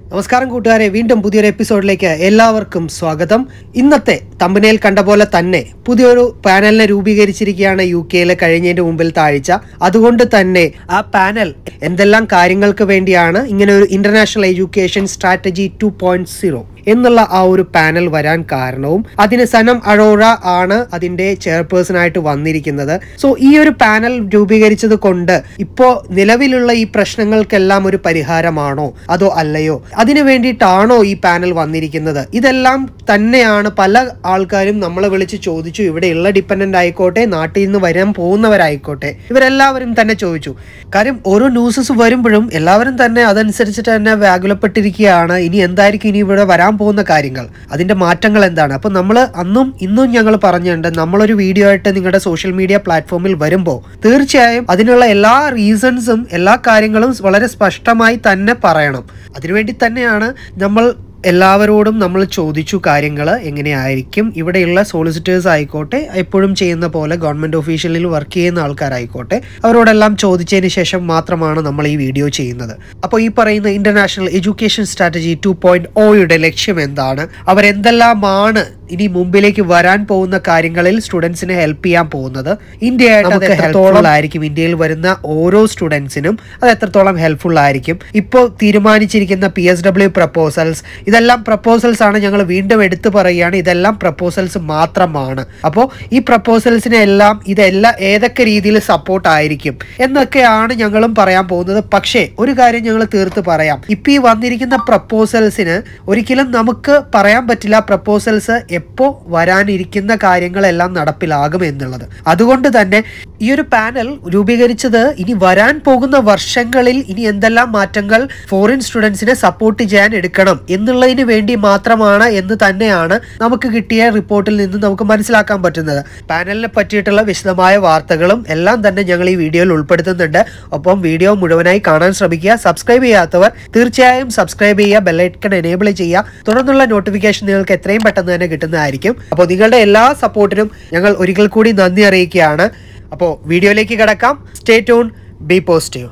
നമസ്കാരം കൂട്ടുകാരെ വീണ്ടും പുതിയൊരു എപ്പിസോഡിലേക്ക് എല്ലാവർക്കും സ്വാഗതം ഇന്നത്തെ തമ്പനയിൽ കണ്ട പോലെ തന്നെ പുതിയൊരു പാനലിനെ രൂപീകരിച്ചിരിക്കുകയാണ് യു കെയിൽ കഴിഞ്ഞതിന്റെ മുമ്പിൽ താഴ്ച അതുകൊണ്ട് തന്നെ ആ പാനൽ എന്തെല്ലാം കാര്യങ്ങൾക്ക് വേണ്ടിയാണ് ഇങ്ങനെ ഒരു international education strategy two point zero എന്നുള്ള ആ ഒരു പാനൽ വരാൻ കാരണവും അതിന് സനം അറോറ ആണ് അതിന്റെ ചെയർപേഴ്സൺ ആയിട്ട് വന്നിരിക്കുന്നത് സോ ഈ ഒരു പാനൽ രൂപീകരിച്ചത് കൊണ്ട് ഇപ്പോ നിലവിലുള്ള ഈ പ്രശ്നങ്ങൾക്കെല്ലാം ഒരു പരിഹാരമാണോ അതോ അല്ലയോ അതിനു വേണ്ടിയിട്ടാണോ ഈ പാനൽ വന്നിരിക്കുന്നത് ഇതെല്ലാം തന്നെയാണ് പല ആൾക്കാരും നമ്മളെ വിളിച്ച് ചോദിച്ചു ഇവിടെയുള്ള ഡിപ്പെൻഡന്റ് ആയിക്കോട്ടെ നാട്ടിൽ നിന്ന് വരാൻ പോകുന്നവരായിക്കോട്ടെ ഇവരെല്ലാവരും തന്നെ ചോദിച്ചു കാര്യം ഓരോ ന്യൂസസ് വരുമ്പോഴും എല്ലാവരും തന്നെ അതനുസരിച്ചിട്ട് തന്നെ വ്യാകുലപ്പെട്ടിരിക്കുകയാണ് ഇനി എന്തായിരിക്കും ഇനി ഇവിടെ വരാൻ പോകുന്ന കാര്യങ്ങൾ അതിന്റെ മാറ്റങ്ങൾ എന്താണ് അപ്പൊ നമ്മൾ അന്നും ഇന്നും ഞങ്ങൾ പറഞ്ഞിട്ടുണ്ട് നമ്മളൊരു വീഡിയോ ആയിട്ട് നിങ്ങളുടെ സോഷ്യൽ മീഡിയ പ്ലാറ്റ്ഫോമിൽ വരുമ്പോൾ തീർച്ചയായും അതിനുള്ള എല്ലാ റീസൺസും എല്ലാ കാര്യങ്ങളും വളരെ സ്പഷ്ടമായി തന്നെ പറയണം അതിനുവേണ്ടി തന്നെയാണ് നമ്മൾ എല്ലാവരോടും നമ്മൾ ചോദിച്ചു കാര്യങ്ങൾ എങ്ങനെയായിരിക്കും ഇവിടെയുള്ള സോളിസിറ്റേഴ്സ് ആയിക്കോട്ടെ എപ്പോഴും ചെയ്യുന്ന പോലെ ഗവൺമെന്റ് ഓഫീഷ്യലിൽ വർക്ക് ചെയ്യുന്ന ആൾക്കാരായിക്കോട്ടെ അവരോടെല്ലാം ചോദിച്ചതിന് ശേഷം മാത്രമാണ് നമ്മൾ ഈ വീഡിയോ ചെയ്യുന്നത് അപ്പോൾ ഈ പറയുന്ന international education strategy two point ഓയുടെ ലക്ഷ്യം എന്താണ് അവരെന്തെല്ലാമാണ് ഇനി മുമ്പിലേക്ക് വരാൻ പോകുന്ന കാര്യങ്ങളിൽ സ്റ്റുഡൻസിനെ ഹെൽപ്പ് ചെയ്യാൻ പോകുന്നത് ഇന്ത്യയായിട്ട് അത് എത്രത്തോളം ആയിരിക്കും ഇന്ത്യയിൽ വരുന്ന ഓരോ സ്റ്റുഡൻസിനും അത് എത്രത്തോളം ഹെൽപ്ഫുൾ ആയിരിക്കും ഇപ്പോൾ തീരുമാനിച്ചിരിക്കുന്ന പി എസ് ഡബ്ല്യു പ്രപ്പോസൽസ് ഇതെല്ലാം പ്രപ്പോസൽസ് ആണ് ഞങ്ങൾ വീണ്ടും എടുത്തു പറയുകയാണ് ഇതെല്ലാം പ്രപ്പോസൽസ് മാത്രമാണ് അപ്പോൾ ഈ പ്രപ്പോസൽസിനെ എല്ലാം ഇതെല്ലാം ഏതൊക്കെ രീതിയിൽ സപ്പോർട്ട് ആയിരിക്കും എന്നൊക്കെയാണ് ഞങ്ങളും പറയാൻ പോകുന്നത് പക്ഷേ ഒരു കാര്യം ഞങ്ങൾ തീർത്ത് പറയാം ഇപ്പം ഈ വന്നിരിക്കുന്ന പ്രപ്പോസൽസിന് ഒരിക്കലും നമുക്ക് പറയാൻ പറ്റില്ല പ്രപ്പോസൽസ് എപ്പോൾ വരാനിരിക്കുന്ന കാര്യങ്ങളെല്ലാം നടപ്പിലാകും എന്നുള്ളത് അതുകൊണ്ട് തന്നെ ഈ ഒരു പാനൽ രൂപീകരിച്ചത് ഇനി വരാൻ പോകുന്ന വർഷങ്ങളിൽ ഇനി എന്തെല്ലാം മാറ്റങ്ങൾ ഫോറിൻ സ്റ്റുഡൻസിനെ സപ്പോർട്ട് ചെയ്യാൻ എടുക്കണം എന്നുള്ളതിന് വേണ്ടി മാത്രമാണ് എന്ന് തന്നെയാണ് നമുക്ക് കിട്ടിയ റിപ്പോർട്ടിൽ നിന്ന് നമുക്ക് മനസ്സിലാക്കാൻ പറ്റുന്നത് പാനലിനെ പറ്റിയിട്ടുള്ള വിശദമായ വാർത്തകളും എല്ലാം തന്നെ ഞങ്ങൾ ഈ വീഡിയോയിൽ ഉൾപ്പെടുത്തുന്നുണ്ട് ഒപ്പം വീഡിയോ മുഴുവനായി കാണാൻ ശ്രമിക്കുക സബ്സ്ക്രൈബ് ചെയ്യാത്തവർ തീർച്ചയായും സബ്സ്ക്രൈബ് ചെയ്യുക ബെല്ലൈക്കൺ എനേബിൾ ചെയ്യുക തുടർന്നുള്ള നോട്ടിഫിക്കേഷൻ നിങ്ങൾക്ക് എത്രയും പെട്ടെന്ന് തന്നെ കിട്ടുന്നതായിരിക്കും അപ്പോൾ നിങ്ങളുടെ എല്ലാ സപ്പോർട്ടിനും ഞങ്ങൾ ഒരിക്കൽ കൂടി നന്ദി അറിയിക്കുകയാണ് അപ്പോൾ വീഡിയോയിലേക്ക് കിടക്കാം സ്റ്റേ ട്യൂൺ ബി പോസിറ്റീവ്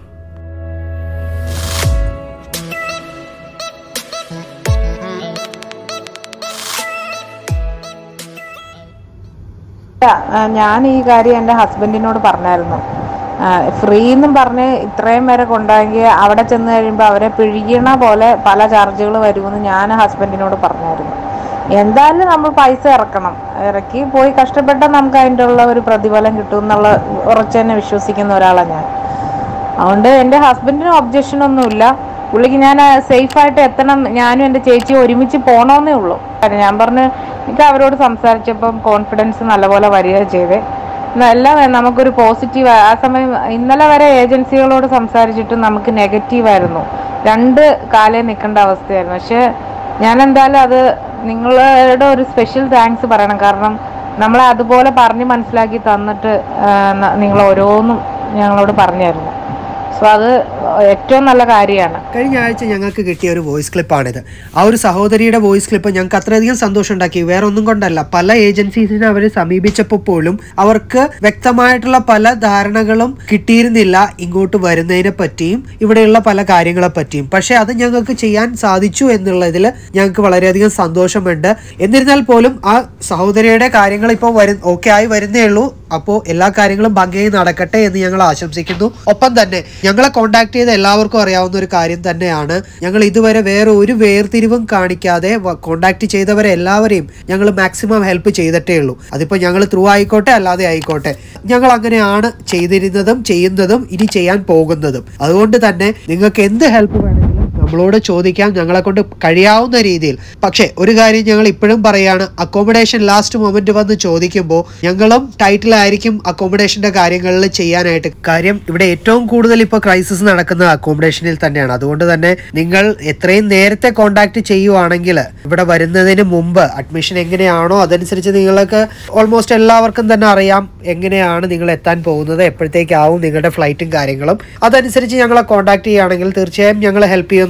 ആ, ഞാൻ ഈ കാര്യം എൻ്റെ ഹസ്ബൻഡിനോട് പറഞ്ഞായിരുന്നു ഫ്രീ എന്നും പറഞ്ഞ് ഇത്രയും വരെ കൊണ്ടുപോയെങ്കിൽ അവിടെ ചെന്ന് കഴിയുമ്പോൾ അവരെ പിഴിയണ പോലെ പല ചാർജുകൾ വരുമെന്ന് ഞാൻ ഹസ്ബൻഡിനോട് പറഞ്ഞായിരുന്നു എന്തായാലും നമ്മൾ പൈസ ഇറക്കണം ഇറക്കി പോയി കഷ്ടപ്പെട്ടാൽ നമുക്ക് അതിൻ്റെ ഉള്ള ഒരു പ്രതിഫലം കിട്ടും എന്നുള്ള ഉറച്ചു തന്നെ വിശ്വസിക്കുന്ന ഒരാളാണ് ഞാൻ അതുകൊണ്ട് എൻ്റെ ഹസ്ബൻഡിനും ഒബ്ജക്ഷൻ ഒന്നുമില്ല പുള്ളിക്ക് ഞാൻ സേഫായിട്ട് എത്തണം ഞാനും എൻ്റെ ചേച്ചി ഒരുമിച്ച് പോകണമെന്നേ ഉള്ളൂ കാര്യം ഞാൻ പറഞ്ഞ് എനിക്ക് അവരോട് സംസാരിച്ചപ്പം കോൺഫിഡൻസ് നല്ലപോലെ വരിക ചെയ്തേ എല്ലാം നമുക്കൊരു പോസിറ്റീവ് ആ സമയം ഇന്നലെ വരെ ഏജൻസികളോട് സംസാരിച്ചിട്ട് നമുക്ക് നെഗറ്റീവായിരുന്നു രണ്ട് കാലേ നിൽക്കേണ്ട അവസ്ഥയായിരുന്നു പക്ഷേ ഞാൻ എന്തായാലും അത് നിങ്ങളുടെ ഒരു സ്പെഷ്യൽ താങ്ക്സ് പറയണം കാരണം നമ്മളെ അതുപോലെ പറഞ്ഞ് മനസ്സിലാക്കി തന്നിട്ട് നിങ്ങൾ ഓരോന്നും ഞങ്ങളോട് പറഞ്ഞായിരുന്നു സോ അത് ഏറ്റവും നല്ല കാര്യമാണ് കഴിഞ്ഞ ആഴ്ച ഞങ്ങൾക്ക് കിട്ടിയ ഒരു വോയിസ് ക്ലിപ്പാണിത് ആ ഒരു സഹോദരിയുടെ വോയിസ് ക്ലിപ്പ് ഞങ്ങൾക്ക് അത്രയധികം സന്തോഷം ഉണ്ടാക്കി വേറെ ഒന്നും കൊണ്ടല്ല പല ഏജൻസീസിനെ അവർ സമീപിച്ചപ്പോൾ പോലും അവർക്ക് വ്യക്തമായിട്ടുള്ള പല ധാരണകളും കിട്ടിയിരുന്നില്ല ഇങ്ങോട്ട് വരുന്നതിനെ പറ്റിയും ഇവിടെയുള്ള പല കാര്യങ്ങളെ പറ്റിയും പക്ഷെ അത് ഞങ്ങൾക്ക് ചെയ്യാൻ സാധിച്ചു എന്നുള്ളതിൽ ഞങ്ങൾക്ക് വളരെയധികം സന്തോഷമുണ്ട് എന്നിരുന്നാൽ പോലും ആ സഹോദരിയുടെ കാര്യങ്ങൾ ഇപ്പോൾ വരും ഓക്കെ ആയി വരുന്നേ ഉള്ളൂ അപ്പോൾ എല്ലാ കാര്യങ്ങളും ഭംഗിയായി നടക്കട്ടെ എന്ന് ഞങ്ങൾ ആശംസിക്കുന്നു ഒപ്പം തന്നെ ഞങ്ങളെ കോൺടാക്ട് ചെയ്ത എല്ലാവർക്കും അറിയാവുന്ന ഒരു കാര്യം തന്നെയാണ് ഞങ്ങൾ ഇതുവരെ വേറെ ഒരു വേർതിരിവും കാണിക്കാതെ കോൺടാക്ട് ചെയ്തവരെ എല്ലാവരെയും ഞങ്ങൾ മാക്സിമം ഹെൽപ്പ് ചെയ്തിട്ടേ ഉള്ളൂ അതിപ്പോൾ ഞങ്ങൾ ത്രൂ ആയിക്കോട്ടെ അല്ലാതെ ആയിക്കോട്ടെ ഞങ്ങൾ അങ്ങനെയാണ് ചെയ്തിരുന്നതും ചെയ്യുന്നതും ഇനി ചെയ്യാൻ പോകുന്നതും അതുകൊണ്ട് തന്നെ നിങ്ങൾക്ക് എന്ത് ഹെൽപ്പ് വേണമെങ്കിലും നമ്മളോട് ചോദിക്കാം ഞങ്ങളെ കൊണ്ട് കഴിയാവുന്ന രീതിയിൽ പക്ഷേ ഒരു കാര്യം ഞങ്ങൾ ഇപ്പോഴും പറയാണ് അക്കോമഡേഷൻ ലാസ്റ്റ് മൊമെന്റ് വന്ന് ചോദിക്കുമ്പോൾ ഞങ്ങളും ടൈറ്റിലായിരിക്കും അക്കോമഡേഷന്റെ കാര്യങ്ങളിൽ ചെയ്യാനായിട്ട് കാര്യം ഇവിടെ ഏറ്റവും കൂടുതൽ ഇപ്പോൾ ക്രൈസിസ് നടക്കുന്നത് അക്കോമഡേഷനിൽ തന്നെയാണ് അതുകൊണ്ട് തന്നെ നിങ്ങൾ എത്രയും നേരത്തെ കോണ്ടാക്ട് ചെയ്യുവാണെങ്കിൽ ഇവിടെ വരുന്നതിന് മുമ്പ് അഡ്മിഷൻ എങ്ങനെയാണോ അതനുസരിച്ച് നിങ്ങൾക്ക് ഓൾമോസ്റ്റ് എല്ലാവർക്കും തന്നെ അറിയാം എങ്ങനെയാണ് നിങ്ങൾ എത്താൻ പോകുന്നത് എപ്പോഴത്തേക്കാവും നിങ്ങളുടെ ഫ്ലൈറ്റും കാര്യങ്ങളും അതനുസരിച്ച് ഞങ്ങളെ കോൺടാക്ട് ചെയ്യുകയാണെങ്കിൽ തീർച്ചയായും ഞങ്ങൾ ഹെൽപ്പ് ചെയ്യുന്ന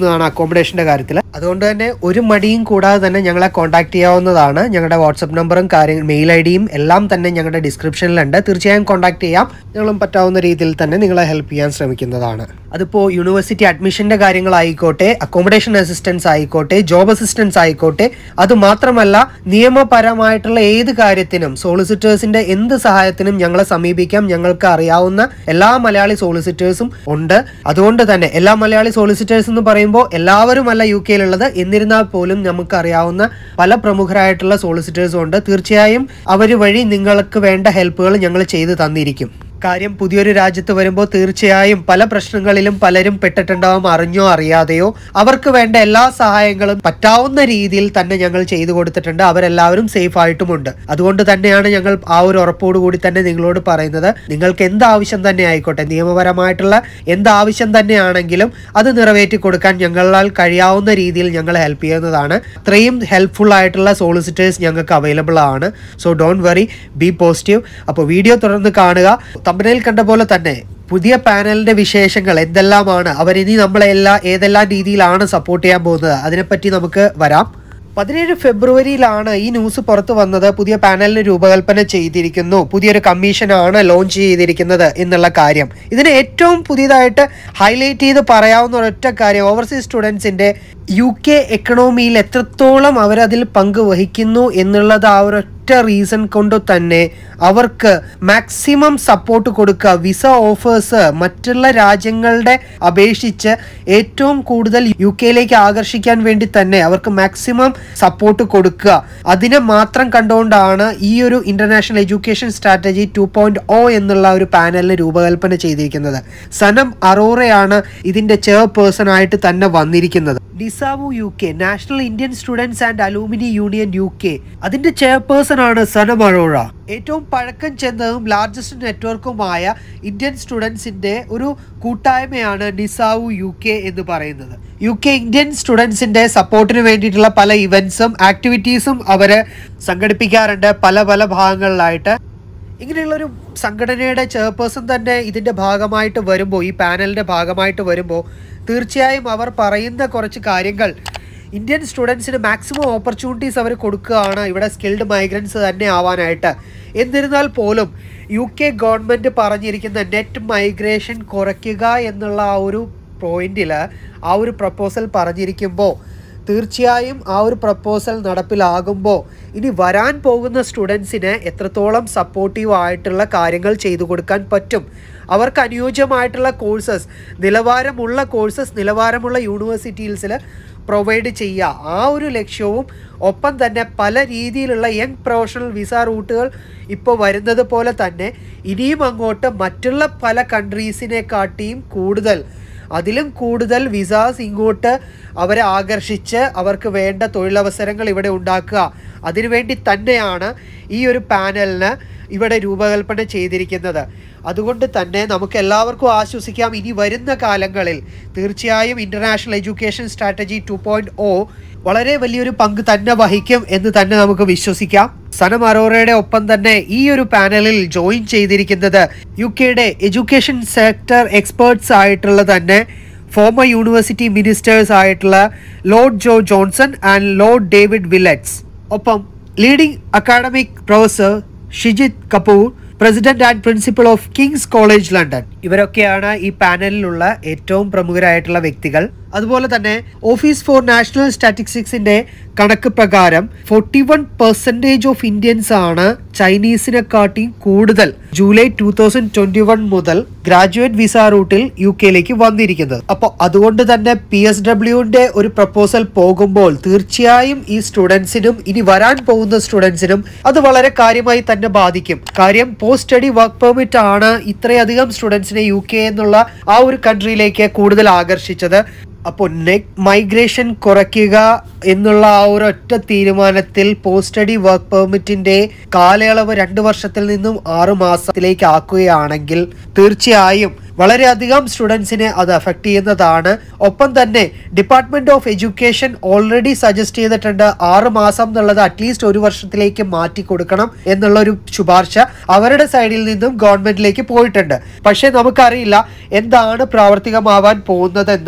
ചെയ്യാവുന്നതാണ് അക്കോമഡേഷന്റെ കാര്യത്തിൽ അതുകൊണ്ട് തന്നെ ഒരു മടിയും കൂടാതെ തന്നെ ഞങ്ങളെ കോൺടാക്ട് ചെയ്യാവുന്നതാണ് ഞങ്ങളുടെ വാട്സപ്പ് നമ്പറും കാര്യം മെയിൽ ഐ ഡിയും എല്ലാം തന്നെ ഞങ്ങളുടെ ഡിസ്ക്രിപ്ഷനിലുണ്ട് തീർച്ചയായും കോൺടാക്ട് ചെയ്യാം ഞങ്ങളും പറ്റാവുന്ന രീതിയിൽ തന്നെ നിങ്ങളെ ഹെൽപ്പ് ചെയ്യാൻ ശ്രമിക്കുന്നതാണ് അതിപ്പോൾ യൂണിവേഴ്സിറ്റി അഡ്മിഷന്റെ കാര്യങ്ങളായിക്കോട്ടെ അക്കോമഡേഷൻ അസിസ്റ്റൻസ് ആയിക്കോട്ടെ ജോബ് അസിസ്റ്റൻസ് ആയിക്കോട്ടെ അത് മാത്രമല്ല നിയമപരമായിട്ടുള്ള ഏത് കാര്യത്തിനും സോളിസിറ്റേഴ്സിന്റെ എന്ത് സഹായത്തിനും ഞങ്ങളെ സമീപിക്കാം ഞങ്ങൾക്ക് അറിയാവുന്ന എല്ലാ മലയാളി സോളിസിറ്റേഴ്സും ഉണ്ട് അതുകൊണ്ട് തന്നെ എല്ലാ മലയാളി സോളിസിറ്റേഴ്സ് എന്ന് പറയുമ്പോൾ എല്ലാവരും അല്ല യു കെയിലുള്ളത് എന്നിരുന്നാൽ പോലും നമുക്ക് അറിയാവുന്ന പല പ്രമുഖരായിട്ടുള്ള സോളിസിറ്റേഴ്സും ഉണ്ട് തീർച്ചയായും അവർ വഴി നിങ്ങൾക്ക് വേണ്ട ഹെൽപ്പുകൾ ഞങ്ങൾ ചെയ്തു തന്നിരിക്കും കാര്യം പുതിയൊരു രാജ്യത്ത് വരുമ്പോൾ തീർച്ചയായും പല പ്രശ്നങ്ങളിലും പലരും പെട്ടിട്ടുണ്ടാവും അറിഞ്ഞോ അറിയാതെയോ അവർക്ക് വേണ്ട എല്ലാ സഹായങ്ങളും പറ്റാവുന്ന രീതിയിൽ തന്നെ ഞങ്ങൾ ചെയ്തു കൊടുത്തിട്ടുണ്ട് അവരെല്ലാവരും സേഫ് ആയിട്ടുമുണ്ട് അതുകൊണ്ട് തന്നെയാണ് ഞങ്ങൾ ആ ഒരു ഉറപ്പോട് കൂടി തന്നെ നിങ്ങളോട് പറയുന്നത് നിങ്ങൾക്ക് എന്ത് ആവശ്യം തന്നെ ആയിക്കോട്ടെ നിയമപരമായിട്ടുള്ള എന്ത് ആവശ്യം തന്നെയാണെങ്കിലും അത് നിറവേറ്റി കൊടുക്കാൻ ഞങ്ങളാൽ കഴിയാവുന്ന രീതിയിൽ ഞങ്ങൾ ഹെൽപ്പ് ചെയ്യുന്നതാണ് അത്രയും ഹെൽപ്ഫുൾ ആയിട്ടുള്ള സോളിസിറ്റേഴ്സ് ഞങ്ങൾക്ക് അവൈലബിൾ ആണ് so don't worry be positive അപ്പോൾ വീഡിയോ തുടർന്ന് കാണുക തമ്പനയിൽ കണ്ട പോലെ തന്നെ പുതിയ പാനലിന്റെ വിശേഷങ്ങൾ എന്തെല്ലാമാണ് അവരിനി നമ്മളെ എല്ലാ ഏതെല്ലാം രീതിയിലാണ് സപ്പോർട്ട് ചെയ്യാൻ പോകുന്നത് അതിനെപ്പറ്റി നമുക്ക് വരാം പതിനേഴ് ഫെബ്രുവരിയിലാണ് ഈ ന്യൂസ് പുറത്തു വന്നത് പുതിയ പാനലിന് രൂപകൽപ്പന ചെയ്തിരിക്കുന്നു പുതിയൊരു കമ്മീഷനാണ് ലോഞ്ച് ചെയ്തിരിക്കുന്നത് എന്നുള്ള കാര്യം ഇതിന് ഏറ്റവും പുതിയതായിട്ട് ഹൈലൈറ്റ് ചെയ്ത് പറയാവുന്ന ഒരൊറ്റ കാര്യം ഓവർസീസ് സ്റ്റുഡൻസിന്റെ യു കെ എക്കണോമിയിൽ എത്രത്തോളം അവരതിൽ പങ്ക് വഹിക്കുന്നു എന്നുള്ളത് ആ ഒരൊറ്റ റീസൺ കൊണ്ട് തന്നെ അവർക്ക് മാക്സിമം സപ്പോർട്ട് കൊടുക്കുക വിസ ഓഫേഴ്സ് മറ്റുള്ള രാജ്യങ്ങളുടെ അപേക്ഷിച്ച് ഏറ്റവും കൂടുതൽ യു കെയിലേക്ക് ആകർഷിക്കാൻ വേണ്ടി തന്നെ അവർക്ക് മാക്സിമം സപ്പോർട്ട് കൊടുക്കുക അതിനെ മാത്രം കണ്ടുകൊണ്ടാണ് ഈ ഒരു international education strategy two point O എന്നുള്ള ഒരു പാനലിന് രൂപകൽപ്പന ചെയ്തിരിക്കുന്നത് സനം അറോറയാണ് ഇതിന്റെ ചെയർപേഴ്സൺ ആയിട്ട് തന്നെ വന്നിരിക്കുന്നത് ഡിസാവു U K national Indian students and alumni union U K അതിന്റെ ചെയർപേഴ്സൺ ആണ് സനം അറോറ ഏറ്റവും പഴക്കം ചെന്നതും ലാർജസ്റ്റ് നെറ്റ്വർക്കുമായ ഇന്ത്യൻ സ്റ്റുഡൻസിന്റെ ഒരു കൂട്ടായ്മയാണ് നിസാവു യു കെ എന്ന് പറയുന്നത് യു കെ ഇന്ത്യൻ സ്റ്റുഡൻസിന്റെ സപ്പോർട്ടിന് വേണ്ടിയിട്ടുള്ള പല ഇവന്റ്സും ആക്ടിവിറ്റീസും അവര് സംഘടിപ്പിക്കാറുണ്ട് പല പല ഭാഗങ്ങളിലായിട്ട് ഇങ്ങനെയുള്ളൊരു സംഘടനയുടെ ചെയർപേഴ്സൺ തന്നെ ഇതിൻ്റെ ഭാഗമായിട്ട് വരുമ്പോൾ ഈ പാനലിൻ്റെ ഭാഗമായിട്ട് വരുമ്പോൾ തീർച്ചയായും അവർ പറയുന്ന കുറച്ച് കാര്യങ്ങൾ ഇന്ത്യൻ സ്റ്റുഡൻസിന് മാക്സിമം ഓപ്പർച്യൂണിറ്റീസ് അവർ കൊടുക്കുകയാണ് ഇവിടെ സ്കിൽഡ് മൈഗ്രൻസ് തന്നെ ആവാനായിട്ട് എന്നിരുന്നാൽ പോലും യു കെ ഗവൺമെൻറ് പറഞ്ഞിരിക്കുന്ന നെറ്റ് മൈഗ്രേഷൻ കുറയ്ക്കുക എന്നുള്ള ആ ഒരു പോയിന്റിൽ ആ ഒരു പ്രപ്പോസൽ പറഞ്ഞിരിക്കുമ്പോൾ തീർച്ചയായും ആ ഒരു പ്രപ്പോസൽ നടപ്പിലാകുമ്പോൾ ഇനി വരാൻ പോകുന്ന സ്റ്റുഡൻസിന് എത്രത്തോളം സപ്പോർട്ടീവ് ആയിട്ടുള്ള കാര്യങ്ങൾ ചെയ്തു കൊടുക്കാൻ പറ്റും അവർക്ക് അനുയോജ്യമായിട്ടുള്ള കോഴ്സസ് നിലവാരമുള്ള കോഴ്സസ് നിലവാരമുള്ള യൂണിവേഴ്സിറ്റീസിൽ പ്രൊവൈഡ് ചെയ്യുക ആ ഒരു ലക്ഷ്യവും ഒപ്പം തന്നെ പല രീതിയിലുള്ള യങ് പ്രൊഫഷണൽ വിസ റൂട്ടുകൾ ഇപ്പോൾ വരുന്നത് പോലെ തന്നെ ഇനിയും അങ്ങോട്ട് മറ്റുള്ള പല കൺട്രീസിനെക്കാട്ടിയും കൂടുതൽ അതിലും കൂടുതൽ വിസാസ് ഇങ്ങോട്ട് അവരെ ആകർഷിച്ച് അവർക്ക് വേണ്ട തൊഴിലവസരങ്ങൾ ഇവിടെ ഉണ്ടാക്കുക അതിനുവേണ്ടി തന്നെയാണ് ഈ ഒരു പാനലിന് ഇവിടെ രൂപകൽപ്പന ചെയ്തിരിക്കുന്നത് അതുകൊണ്ട് തന്നെ നമുക്ക് എല്ലാവർക്കും ആശ്വസിക്കാം ഇനി വരുന്ന കാലങ്ങളിൽ തീർച്ചയായും international education strategy two point O വളരെ വലിയൊരു പങ്ക് തന്നെ വഹിക്കും എന്ന് തന്നെ നമുക്ക് വിശ്വസിക്കാം സനം അറോറയുടെ ഒപ്പം തന്നെ ഈ ഒരു പാനലിൽ ജോയിൻ ചെയ്തിരിക്കുന്നത് യു കെയുടെ എഡ്യൂക്കേഷൻ സെക്ടർ എക്സ്പേർട്സ് ആയിട്ടുള്ള തന്നെ ഫോമർ യൂണിവേഴ്സിറ്റി മിനിസ്റ്റേഴ്സ് ആയിട്ടുള്ള lord Jo Johnson and lord David Willetts ഒപ്പം leading academic professor Shijith Kapoor president and principal of King's College London ഇവരൊക്കെയാണ് ഈ പാനലിലുള്ള ഏറ്റവും പ്രമുഖരായിട്ടുള്ള വ്യക്തികൾ അതുപോലെ തന്നെ ഓഫീസ് ഫോർ നാഷണൽ സ്റ്റാറ്റിസ്റ്റിക്സിന്റെ കണക്ക് പ്രകാരം forty one percentage of Indians ആണ് ചൈനീസിനെക്കാട്ടിയും കൂടുതൽ July two thousand twenty one മുതൽ ഗ്രാജുവേറ്റ് വിസ റൂട്ടിൽ യു കെയിലേക്ക് വന്നിരിക്കുന്നത് അപ്പോൾ അതുകൊണ്ട് തന്നെ പി എസ് ഡബ്ല്യുവിന്റെ ഒരു പ്രപ്പോസൽ പോകുമ്പോൾ തീർച്ചയായും ഈ സ്റ്റുഡൻസിനും ഇനി വരാൻ പോകുന്ന സ്റ്റുഡൻസിനും അത് വളരെ കാര്യമായി തന്നെ ബാധിക്കും കാര്യം പോസ്റ്റ് സ്റ്റഡി വർക്ക് പെർമിറ്റ് ആണ് ഇത്രയധികം സ്റ്റുഡൻസിനെ യു കെ എന്നുള്ള ആ ഒരു കൺട്രിയിലേക്ക് കൂടുതൽ ആകർഷിച്ചത് അപ്പോൾ നെറ്റ് മൈഗ്രേഷൻ കുറയ്ക്കുക എന്നുള്ള ആ ഒരു ഒറ്റ തീരുമാനത്തിൽ പോസ്റ്റ് സ്റ്റഡി വർക്ക് പെർമിറ്റിന്റെ കാലയളവ് രണ്ട് വർഷത്തിൽ നിന്നും ആറ് മാസത്തിലേക്ക് ആക്കുകയാണെങ്കിൽ തീർച്ചയായും വളരെയധികം സ്റ്റുഡൻസിനെ അത് അഫക്റ്റ് ചെയ്യുന്നതാണ് ഒപ്പം തന്നെ department of education already suggest ചെയ്തിട്ടുണ്ട് ആറ് മാസം എന്നുള്ളത് അറ്റ്ലീസ്റ്റ് ഒരു വർഷത്തിലേക്ക് മാറ്റി കൊടുക്കണം എന്നുള്ള ഒരു ശുപാർശ അവരുടെ സൈഡിൽ നിന്നും ഗവൺമെന്റിലേക്ക് പോയിട്ടുണ്ട് പക്ഷേ നമുക്കറിയില്ല എന്താണ് പ്രാവർത്തികമാവാൻ പോകുന്നതെന്നും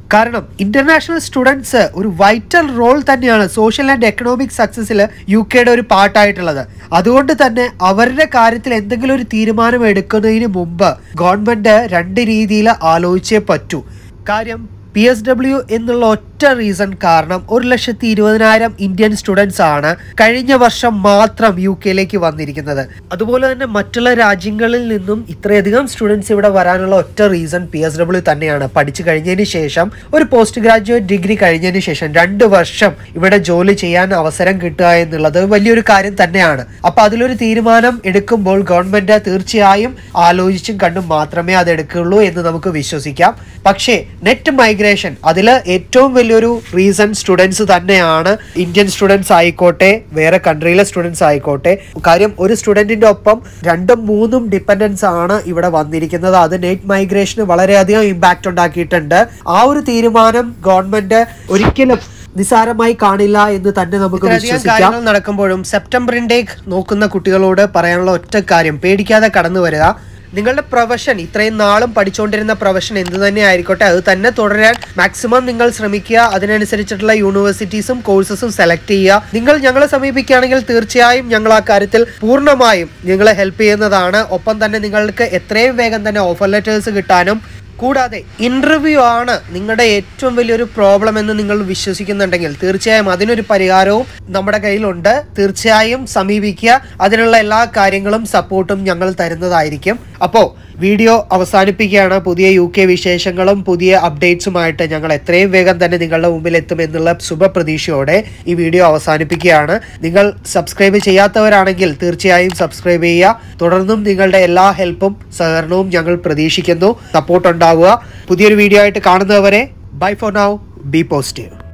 കാരണം ഇന്റർനാഷണൽ സ്റ്റുഡൻസ് ഒരു വൈറ്റൽ റോൾ തന്നെയാണ് സോഷ്യൽ ആൻഡ് എക്കണോമിക് സക്സസിൽ യു കെയുടെ ഒരു പാർട്ടായിട്ടുള്ളത് അതുകൊണ്ട് തന്നെ അവരുടെ കാര്യത്തിൽ എന്തെങ്കിലും ഒരു തീരുമാനം എടുക്കുന്നതിന് മുമ്പ് ഗവൺമെന്റ് രണ്ട് രീതിയിൽ ആലോചിച്ചേ പറ്റൂ കാര്യം പി എസ് ഡബ്ല്യു എന്നുള്ള ഒറ്റ റീസൺ കാരണം ഒരു ലക്ഷത്തി ഇരുപതിനായിരം ഇന്ത്യൻ സ്റ്റുഡൻസ് ആണ് കഴിഞ്ഞ വർഷം മാത്രം യു കെയിലേക്ക് വന്നിരിക്കുന്നത് അതുപോലെ തന്നെ മറ്റുള്ള രാജ്യങ്ങളിൽ നിന്നും ഇത്രയധികം സ്റ്റുഡൻസ് ഇവിടെ വരാനുള്ള ഒറ്റ റീസൺ പി എസ് ഡബ്ല്യു തന്നെയാണ് പഠിച്ചു കഴിഞ്ഞതിന് ശേഷം ഒരു പോസ്റ്റ് ഗ്രാജുവേറ്റ് ഡിഗ്രി കഴിഞ്ഞതിന് ശേഷം രണ്ട് വർഷം ഇവിടെ ജോലി ചെയ്യാൻ അവസരം കിട്ടുക എന്നുള്ളത് വലിയൊരു കാര്യം തന്നെയാണ് അപ്പൊ അതിലൊരു തീരുമാനം എടുക്കുമ്പോൾ ഗവൺമെന്റ് തീർച്ചയായും ആലോചിച്ചും കണ്ടും മാത്രമേ അത് എടുക്കുള്ളൂ എന്ന് നമുക്ക് വിശ്വസിക്കാം പക്ഷേ നെറ്റ് മൈഗ്രേഷൻ അതിൽ ഏറ്റവും വലിയൊരു റീസൺ സ്റ്റുഡൻസ് തന്നെയാണ് ഇന്ത്യൻ സ്റ്റുഡൻസ് ആയിക്കോട്ടെ വേറെ കൺട്രിയിലെ സ്റ്റുഡൻസ് ആയിക്കോട്ടെ കാര്യം ഒരു സ്റ്റുഡൻറ്റിൻ്റെ ഒപ്പം രണ്ടും മൂന്നും ഡിപ്പെൻഡൻസ് ആണ് ഇവിടെ വന്നിരിക്കുന്നത് അത് നെറ്റ് മൈഗ്രേഷന് വളരെയധികം ഇമ്പാക്റ്റ് ഉണ്ടാക്കിയിട്ടുണ്ട് ആ ഒരു തീരുമാനം ഗവൺമെന്റ് ഒരിക്കലും നിസാരമായി കാണില്ല എന്ന് തന്നെ നമുക്ക് വിശ്വസിക്കാം നടക്കുമ്പോഴും സെപ്റ്റംബർ ഇൻടേക്ക് നോക്കുന്ന കുട്ടികളോട് പറയാനുള്ള ഒറ്റ കാര്യം പേടിക്കാതെ കടന്നു വരിക നിങ്ങളുടെ പ്രൊഫഷൻ ഇത്രയും നാളും പഠിച്ചുകൊണ്ടിരുന്ന പ്രൊഫഷൻ എന്ത് തന്നെ ആയിക്കോട്ടെ അത് തന്നെ തുടരാൻ മാക്സിമം നിങ്ങൾ ശ്രമിക്കുക അതിനനുസരിച്ചിട്ടുള്ള യൂണിവേഴ്സിറ്റീസും കോഴ്സസും സെലക്ട് ചെയ്യുക നിങ്ങൾ ഞങ്ങളെ സമീപിക്കുകയാണെങ്കിൽ തീർച്ചയായും ഞങ്ങൾ ആ കാര്യത്തിൽ പൂർണ്ണമായും നിങ്ങളെ ഹെൽപ്പ് ചെയ്യുന്നതാണ് ഒപ്പം തന്നെ നിങ്ങൾക്ക് എത്രയും വേഗം തന്നെ ഓഫർ ലെറ്റേഴ്സ് കിട്ടാനും കൂടാതെ ഇന്റർവ്യൂ ആണ് നിങ്ങളുടെ ഏറ്റവും വലിയൊരു പ്രോബ്ലം എന്ന് നിങ്ങൾ വിശ്വസിക്കുന്നുണ്ടെങ്കിൽ തീർച്ചയായും അതിനൊരു പരിഹാരവും നമ്മുടെ കയ്യിലുണ്ട് തീർച്ചയായും സമീപിക്കുക അതിനുള്ള എല്ലാ കാര്യങ്ങളും സപ്പോർട്ടും ഞങ്ങൾ തരുന്നതായിരിക്കും അപ്പോൾ വീഡിയോ അവസാനിപ്പിക്കുകയാണ് പുതിയ യു കെ വിശേഷങ്ങളും പുതിയ അപ്ഡേറ്റ്സുമായിട്ട് ഞങ്ങൾ എത്രയും വേഗം തന്നെ നിങ്ങളുടെ മുമ്പിൽ എത്തുമെന്നുള്ള ശുഭപ്രതീക്ഷയോടെ ഈ വീഡിയോ അവസാനിപ്പിക്കുകയാണ് നിങ്ങൾ സബ്സ്ക്രൈബ് ചെയ്യാത്തവരാണെങ്കിൽ തീർച്ചയായും സബ്സ്ക്രൈബ് ചെയ്യുക തുടർന്നും നിങ്ങളുടെ എല്ലാ ഹെൽപ്പും സഹകരണവും ഞങ്ങൾ പ്രതീക്ഷിക്കുന്നു സപ്പോർട്ട് ഉണ്ടാവുക പുതിയൊരു വീഡിയോ ആയിട്ട് കാണുന്നവരെ bye for now be positive